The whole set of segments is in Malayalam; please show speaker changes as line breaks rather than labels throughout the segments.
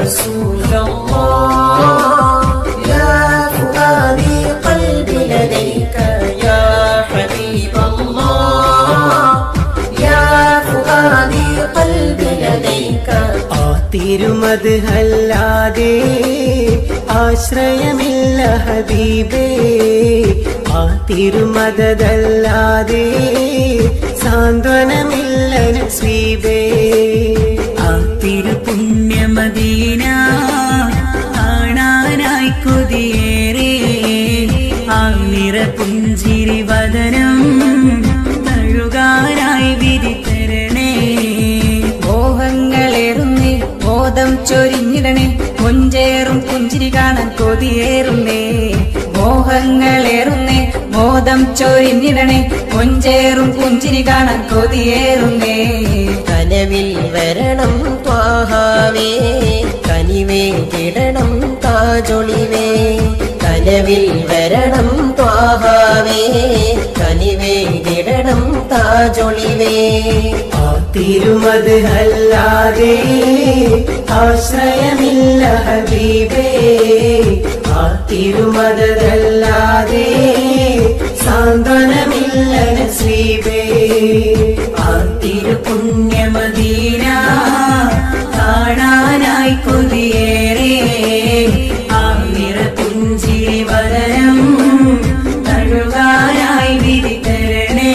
رسول الله يا فؤادي قلبي لديك يا حبيب الله يا فؤادي قلبي لديك
ആ തിരുമത് അല്ലാതെ ആശ്രയമില്ല ഹബീബേ ആ തിരുമതല്ലാതെ സാന്ത്വനമില്ല നസീബേ
ആ തിരുപുണ്യമദീന കാണാനായി കൊതിയേറെ ആ നിറപുഞ്ചിരി വദനം തഴുകാനായി വിധി തരണേ മോഹങ്ങളേറുന്നേ ബോധം ചൊരിഞ്ഞിടണേ കൊഞ്ചേറും പുഞ്ചിരി കാണാൻ കൊതിയേറുന്നേ മോഹങ്ങളേറുന്നേ ബോധം ചൊരിഞ്ഞിടണേ കൊഞ്ചേറും പുഞ്ചിരി കാണാൻ കൊതിയേറുന്നേ
കനവിൽ വരണം ത്വാഹാവേ കനിവേ കിടണം താജൊളിവേ കനവിൽ വരണം ത്വാഹാവേ കനിവേ കിടണം താജൊളിവേ
ആ തിരുമത് അല്ലാതെ ആശ്രയമില്ല ഹബീബേ ആ തിരുമതല്ലാതെ സാന്ത്വനമില്ല നസീബേ
ആ തിരുപുണ്യമദീന കാണാനായി കൊതിയേറെ ആ നിറപുഞ്ചിരി വദനം തഴുകാനായി വിധി തരണേ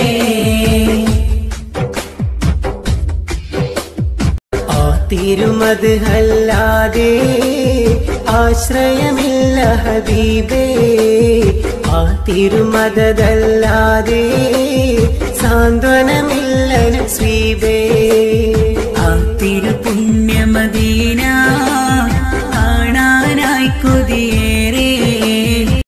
ആ തിരുമത് അല്ലാതെ ആശ്രയമില്ല ഹബീബേ ആ തിരുമതല്ലാതെ സാന്ത്വനമില്ല നസീബേ
ആ തിരുപുണ്യമദീന കാണാനായി കൊതിയേറെ